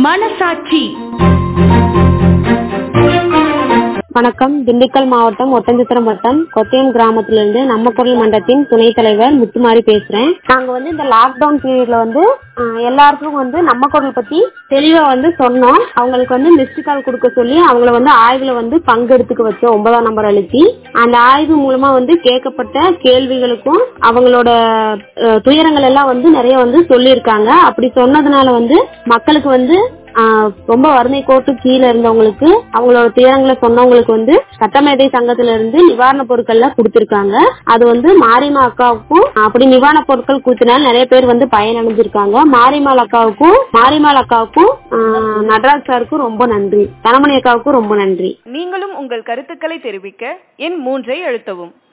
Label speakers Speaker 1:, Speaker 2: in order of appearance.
Speaker 1: மனசாட்சி
Speaker 2: வணக்கம் திண்டுக்கல் மாவட்டம் ஒட்டஞ்சத்திரம் வட்டம் கொத்தியம் கிராமத்திலிருந்து நம்ம குரல் மன்றத்தின் துணைத் தலைவர் முத்துமாரி பேசுறேன் நாங்க வந்து இந்த லாக்டவுன் பீரியட்ல வந்து ஆஹ், எல்லாருக்கும் வந்து நம்ம குரல் பத்தி தெளிவா வந்து சொன்னோம் அவங்களுக்கு வந்து மிஸ்டு கால் கொடுக்க சொல்லி அவங்கள வந்து ஆய்வுல வந்து பங்கெடுத்துக்க வச்சோம் ஒன்பதாம் நம்பர் அழுத்தி அந்த ஆய்வு மூலமா வந்து கேட்கப்பட்ட கேள்விகளுக்கும் அவங்களோட அஹ், துயரங்கள் எல்லாம் வந்து நிறைய வந்து சொல்லியிருக்காங்க அப்படி சொன்னதுனால வந்து மக்களுக்கு வந்து ஆஹ் ரொம்ப வறுமை கோட்டு கீழே இருந்தவங்களுக்கு அவங்களோட துயரங்களை சொன்னவங்களுக்கு வந்து சட்டமேதை சங்கத்துல இருந்து நிவாரண பொருட்கள்லாம் கொடுத்திருக்காங்க அது வந்து மாரிமா அக்காவுக்கும் அப்படி நிவாரண பொருட்கள் கொடுத்தனால நிறைய பேர் வந்து பயனடைஞ்சிருக்காங்க மாரிமால் அக்காவுக்கும் மாரிமால் அக்காவுக்கும் ஆஹ் நடராஜ் சாருக்கும் ரொம்ப நன்றி தனமணி அக்காவுக்கும் ரொம்ப நன்றி
Speaker 3: நீங்களும் உங்கள் கருத்துக்களை தெரிவிக்க எண் மூன்றை அழுத்தவும்